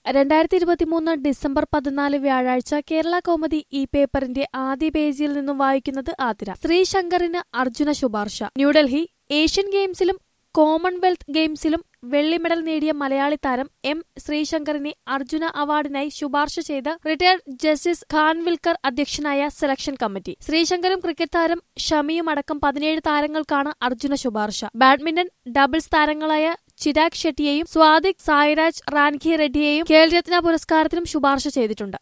രണ്ടായിരത്തി ഇരുപത്തിമൂന്ന് ഡിസംബർ പതിനാല് വ്യാഴാഴ്ച കേരള കൗമുദി ഈ പേപ്പറിന്റെ ആദ്യ പേജിൽ നിന്നും വായിക്കുന്നത് ആതിര ശ്രീശങ്കറിന് അർജുന ശുപാർശ ന്യൂഡൽഹി ഏഷ്യൻ ഗെയിംസിലും കോമൺവെൽത്ത് ഗെയിംസിലും വെള്ളി മെഡൽ നേടിയ മലയാളി താരം എം ശ്രീശങ്കറിനെ അർജുന അവാർഡിനായി ശുപാർശ ചെയ്ത് റിട്ടയർഡ് ജസ്റ്റിസ് ഖാൻവിൽക്കർ അധ്യക്ഷനായ സെലക്ഷൻ കമ്മിറ്റി ശ്രീശങ്കറും ക്രിക്കറ്റ് താരം ഷമിയും അടക്കം പതിനേഴ് താരങ്ങൾക്കാണ് അർജുന ശുപാർശ ബാഡ്മിന്റൺ ഡബിൾസ് താരങ്ങളായ ചിരാഗ് ഷെട്ടിയെയും സ്വാതിക് സായിരാജ് റാൻഖി റെഡ്ഡിയെയും ഖേൽരത്ന പുരസ്കാരത്തിനും ശുപാർശ ചെയ്തിട്ടുണ്ട്